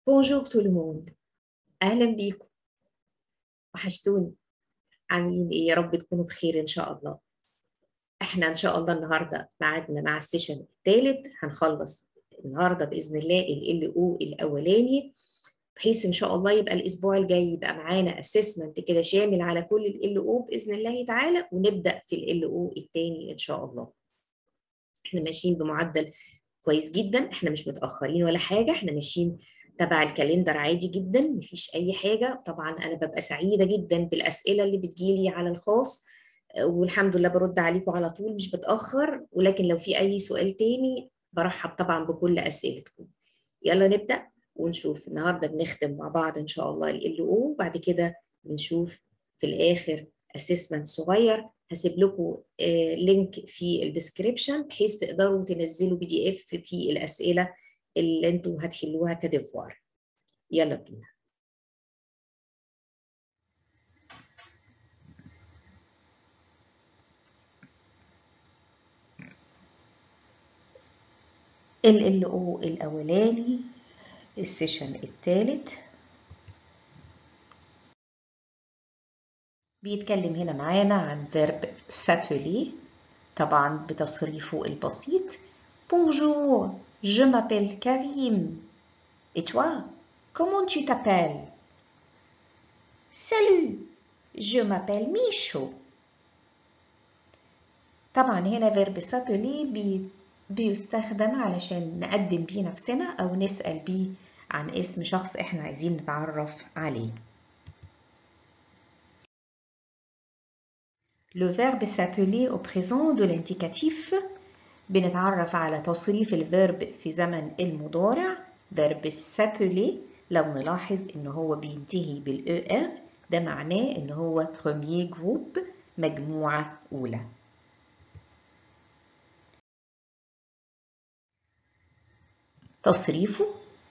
بونجور تو الموند اهلا بيكم وحشتوني عاملين ايه يا رب تكونوا بخير ان شاء الله احنا ان شاء الله النهارده ميعادنا مع السيشن الثالث هنخلص النهارده باذن الله ال او الاولاني بحيث ان شاء الله يبقى الاسبوع الجاي يبقى معانا اسسمنت كده شامل على كل ال او باذن الله تعالى ونبدا في ال او الثاني ان شاء الله احنا ماشيين بمعدل كويس جدا احنا مش متاخرين ولا حاجه احنا ماشيين تبع الكالندر عادي جدا مفيش اي حاجه طبعا انا ببقى سعيده جدا بالاسئله اللي بتجيلي على الخاص والحمد لله برد عليكم على طول مش بتاخر ولكن لو في اي سؤال تاني برحب طبعا بكل اسئلتكم يلا نبدا ونشوف النهارده بنختم مع بعض ان شاء الله ال او وبعد كده بنشوف في الاخر اسسمنت صغير هسيب لكم لينك في الديسكريبشن بحيث تقدروا تنزلوا بي دي اف في الاسئله اللي انتوا هتحلوها كديفوار يلا بينا ال ال او الاولاني السيشن الثالث بيتكلم هنا معانا عن فيرب s'appeler طبعا بتصريفه البسيط Bonjour, je m'appelle Karim. Et toi, comment tu t'appelles Salut, je m'appelle Micho. طبعا هنا فيرب s'appeler بي بيستخدم علشان نقدم بيه نفسنا أو نسأل بيه عن اسم شخص احنا عايزين نتعرف عليه. Le verbe s'appeler au présent de l'indicatif بنتعرف على تصريف الفيرب في زمن المضارع فيرب s'appeler لو نلاحظ ان هو بينتهي بالاو ار ده معناه ان هو premier group مجموعة أولى تصريفه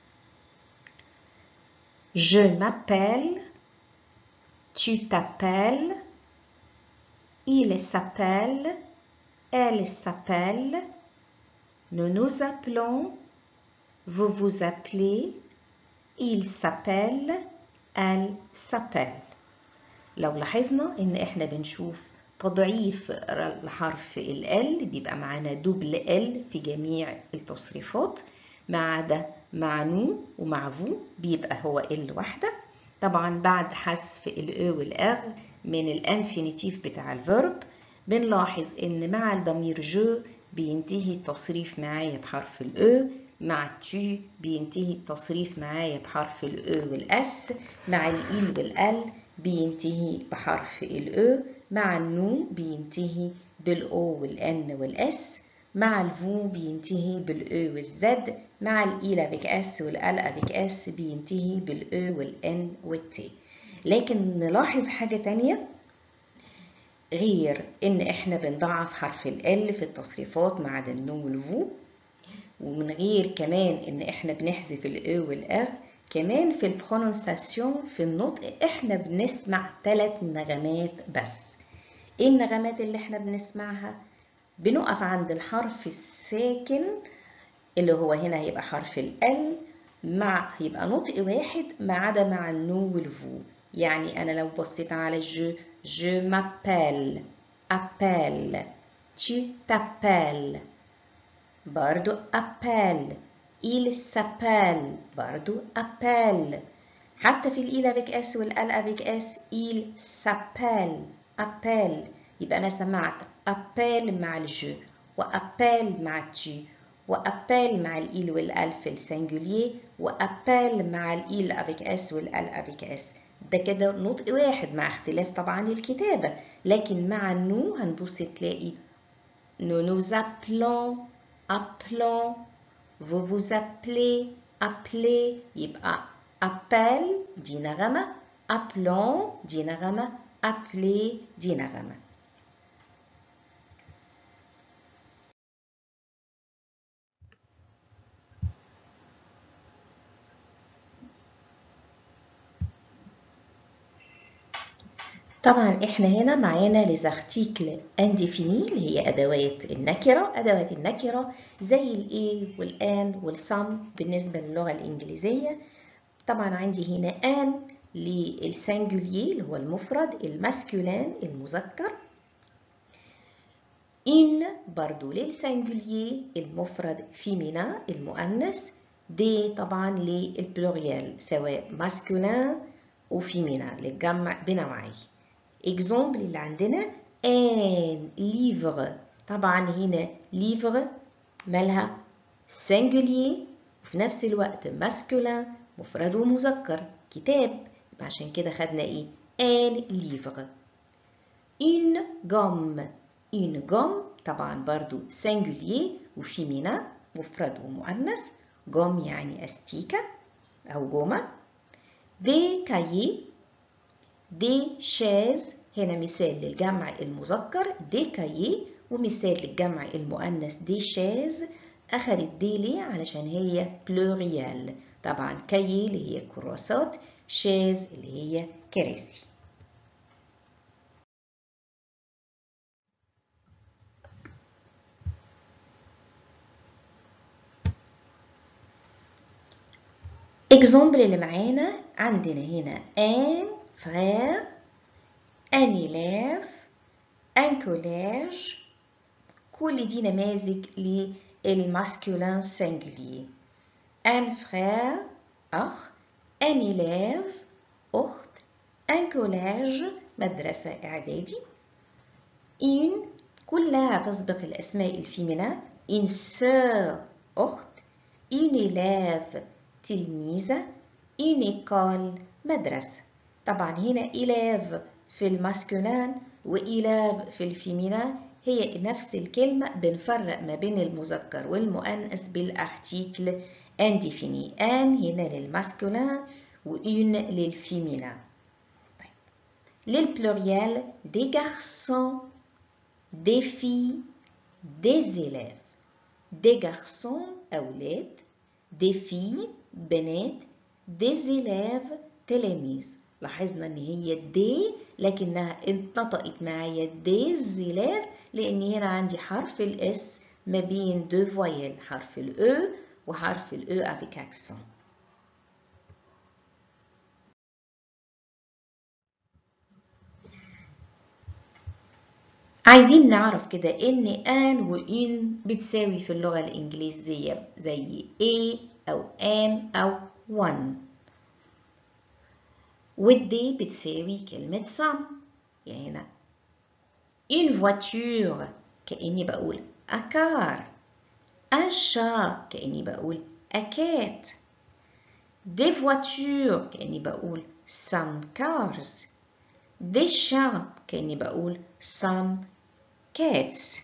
Je m'appelle Tu t'appelles Il s'appelle Elle s'appelle Nous nous appelons Vous vous appelez Il s'appelle Elle s'appelle لو لاحظنا ان احنا بنشوف تضعيف لحرف ال بيبقى معانا دوبل ال في جميع التصريفات ما عدا مع نو ومع فو بيبقى هو ال واحدة طبعا بعد حذف الاو والاغ من الانفينيتيف بتاع الفيرب بنلاحظ ان مع الضمير جو بينتهي التصريف معايا بحرف الاو مع تي بينتهي التصريف معايا بحرف الاو والاس مع الايل والال بينتهي بحرف الاو مع النو بينتهي بالاو والان والاس مع الفو بينتهي بالاو والزد مع الايل افيك اس والال افيك اس بينتهي بالاو والان والتي لكن نلاحظ حاجة تانية غير ان احنا بنضعف حرف ال في التصريفات مع النو والفو ومن غير كمان ان احنا بنحذف الاو والار كمان في البرونونساسيون في النطق احنا بنسمع ثلاث نغمات بس ايه النغمات اللي احنا بنسمعها بنقف عند الحرف الساكن اللي هو هنا هيبقى حرف ال مع هيبقى نطق واحد ما عدا مع النو والفو يعني انا لو بصيت على جو je m'appelle appelle tu t'appelles برضو appelle il s'appelle برضو appelle حتى في الإيل avec اس والال avec اس il s'appelle appelle يبقى أنا سمعت appelle مع الجو وappelle مع tu وappelle مع الإيل والال في السنجولير وappelle مع الإيل avec اس والال avec اس ده كده نطق واحد مع اختلاف طبعا الكتابة لكن مع النو هنبص تلاقي nous nous appelons appelons vous vous appelez appelez يبقى appel دي نغمة appelons دي نغمة appeler دي نغمة طبعا احنا هنا معانا ليزارتيكل انديفيني اللي هي ادوات النكره ادوات النكره زي الاي والان والسم بالنسبه للغه الانجليزيه طبعا عندي هنا ان للسنجولير اللي هو المفرد الماسكولين المذكر إن برضو للسنجولير المفرد فيمينا المؤنث دي طبعا للبلوريال سواء ماسكولين وفيمينا للجمع بنوعي اكزومبل اللي عندنا ان ليفر طبعا هنا ليفر مالها سنجولير وفي نفس الوقت ماسكولين مفرد ومذكر كتاب عشان كده خدنا ايه ان ليفر une gomme une gomme طبعا برضو singulier وفيمينا مفرد ومؤنث gomme يعني استيكة أو جومة دي كايي دي شاز هنا مثال للجمع المذكر دي كايي ومثال للجمع المؤنث دي شاز أخدت دي ليه علشان هي بلوريال طبعا كايي اللي هي كراسات شاز اللي هي كراسي اكزومبل اللي معانا عندنا هنا ان frère un élève un collège كل دي نماذج للماسكولين سنجلير un frère أخ un élève أخت un collège مدرسة إعدادي une كلها تسبق الأسماء الفيمينا une sœur أخت une élève تلميذة une école مدرسة طبعا هنا élève في الماسكولين وإيلاف في الفيمينا هي نفس الكلمة بنفرق ما بين المذكر والمؤنث بالارتيكل indéfini ان هنا للماسكولين وان للفيمينا طيب. للبلوريال des garçons des filles des élèves des garçons أولاد des filles بنات des élèves تلاميذ لاحظنا ان هي دي لكنها انطقت معايا دي زيلاف لان هنا عندي حرف الاس ما بين دو فويل حرف الاو وحرف الاو افيك اكسون عايزين نعرف كده ان ان وان بتساوي في اللغة الانجليزية زي a او ان او one والدي بتساوي كلمة some يعني هنا une voiture كأني بقول a car un chat كأني بقول a cat des voitures كأني بقول some cars des chats كأني بقول some cats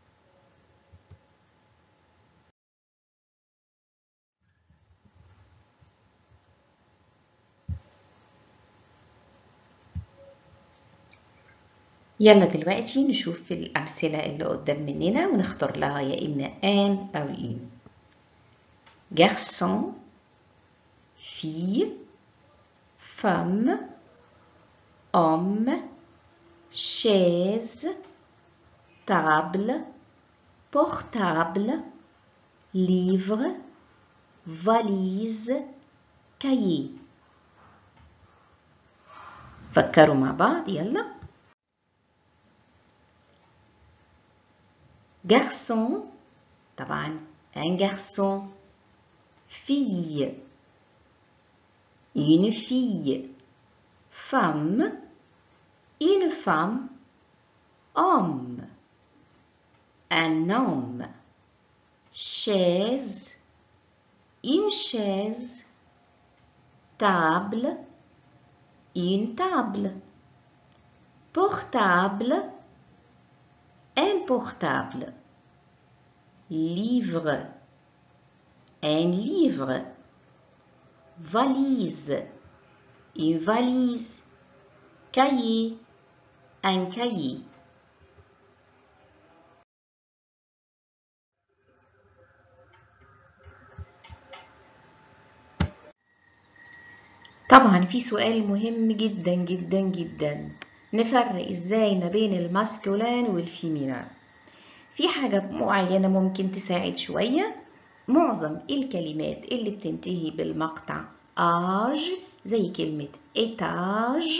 يلا دلوقتي نشوف الأمثلة اللي قدام مننا ونختار لها يا إما ان أو إن garçon fille femme homme chaise table portable livre valise cahier فكروا مع بعض يلا garçon طبعا un garçon fille une fille femme une femme homme un homme chaise une chaise table une table portable un portable, livre, un livre, valise, une valise, cahier, un cahier. طبعا في سؤال مهم جدا جدا جدا نفرق ازاي ما بين الماسكولين والفيمينان في حاجة معينة ممكن تساعد شوية معظم الكلمات اللي بتنتهي بالمقطع آج زي كلمة إتاج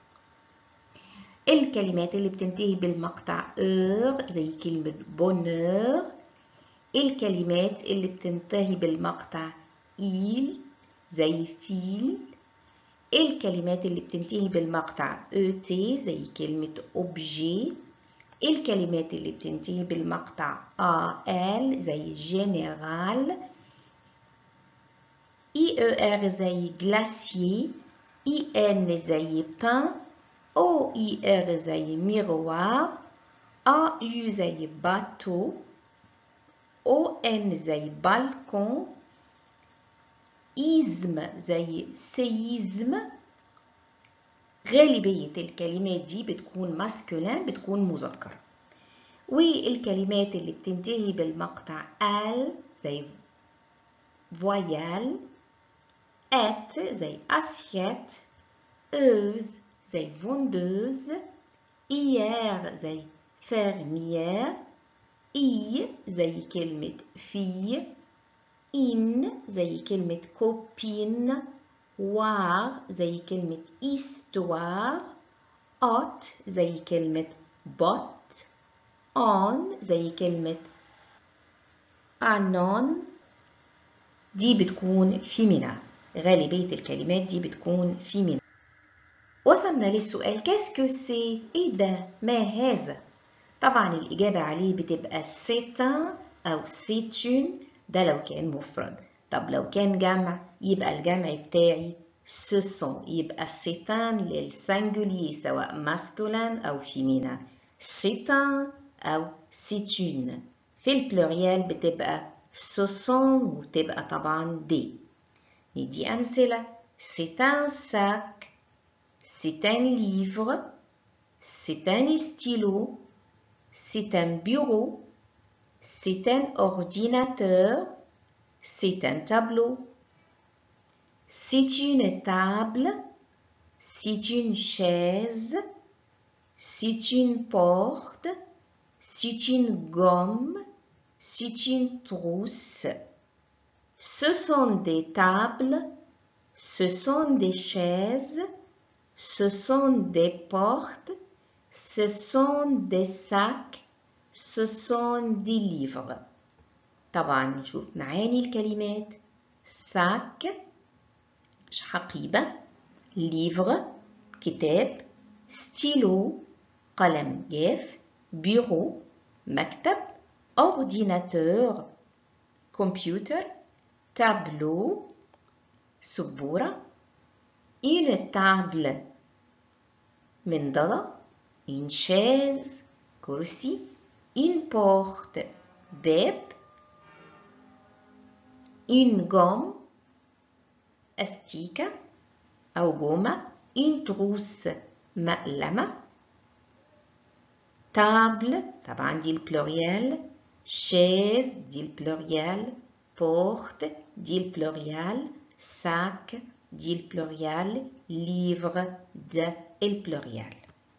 الكلمات اللي بتنتهي بالمقطع اور زي كلمة بونور الكلمات اللي بتنتهي بالمقطع إيل زي فيل الكلمات اللي بتنتهي بالمقطع ET زي كلمة objet الكلمات اللي بتنتهي بالمقطع AL زي général IER زي glacier IN زي pain OIR زي miroir AU زي bateau ON زي balcon إيزم زي سيزم غالبية الكلمات دي بتكون ماسكولين بتكون مذكر والكلمات اللي بتنتهي بالمقطع ال زي فويال ات زي اسيت اوز زي فوندوز ايير زي فرميير اي زي كلمة في إن زي كلمة كوبين وار زي كلمة إستوار أوت زي كلمة بوت أون زي كلمة أنون دي بتكون فيمينا غالبية الكلمات دي بتكون فيمينا وصلنا للسؤال كاسكو سي ايه ده ما هذا طبعا الإجابة عليه بتبقى سيتان أو سيتون ده لو كان مفرد طب لو كان جمع يبقى الجمع بتاعي سسون يبقى سيتان للسنجولي سواء ماسكولين أو فيمينا سيتان أو سيتون في البلوريال بتبقى سسون وتبقى طبعا دي ندي أمثلة c'est un sac c'est un livre c'est un stylo c'est un bureau c'est un ordinateur, c'est un tableau. C'est une table, c'est une chaise, c'est une porte, c'est une gomme, c'est une trousse. Ce sont des tables, ce sont des chaises, ce sont des portes, ce sont des sacs, ce sont des livres طبعا نشوف معاني الكلمات sac حقيبة livre كتاب stylo قلم جاف bureau مكتب ordinateur computer tableau سبورة une table منضدة une chaise كرسي une porte باب une gomme أستيكة أو جومة une trousse مقلمة table طبعا دي البلوريال chaise دي البلوريال porte دي البلوريال sac دي البلوريال livre ده البلوريال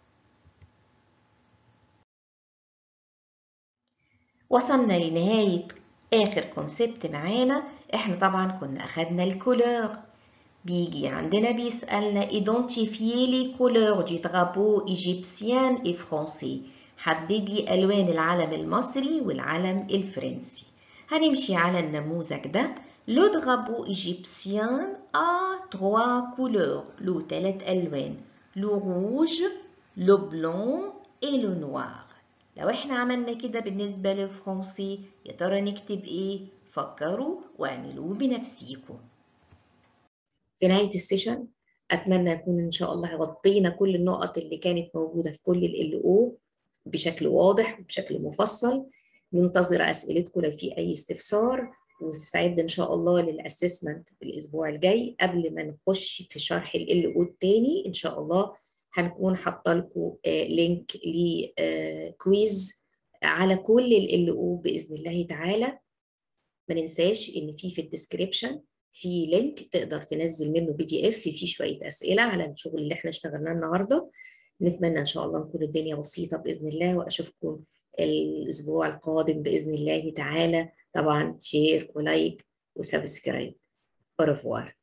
وصلنا لنهاية آخر كونسبت معانا احنا طبعا كنا أخدنا الكولور بيجي عندنا بيسألنا identifier les couleurs du drapeau égyptien et français حدد لي ألوان العلم المصري والعلم الفرنسي هنمشي على النموذج ده لو drapeau égyptien a trois couleurs له ثلاث ألوان لو rouge لو blanc et le noir لو احنا عملنا كده بالنسبة للفرنسي يا ترى نكتب ايه؟ فكروا واعملوه بنفسيكم في نهاية السيشن أتمنى أكون إن شاء الله غطينا كل النقط اللي كانت موجودة في كل ال LO بشكل واضح وبشكل مفصل منتظرة أسئلتكم لو في أي استفسار ونستعد إن شاء الله للأسسمنت الأسبوع الجاي قبل ما نخش في شرح ال LO التاني إن شاء الله هنكون حاطه لكم لينك لكويز على كل ال LO باذن الله تعالى ما ننساش ان في في الديسكريبشن في لينك تقدر تنزل منه بي دي اف فيه شويه اسئله على الشغل اللي احنا اشتغلناه النهارده نتمنى ان شاء الله نكون الدنيا بسيطه باذن الله واشوفكم الاسبوع القادم باذن الله تعالى طبعا شير ولايك وسبسكرايب اورفوار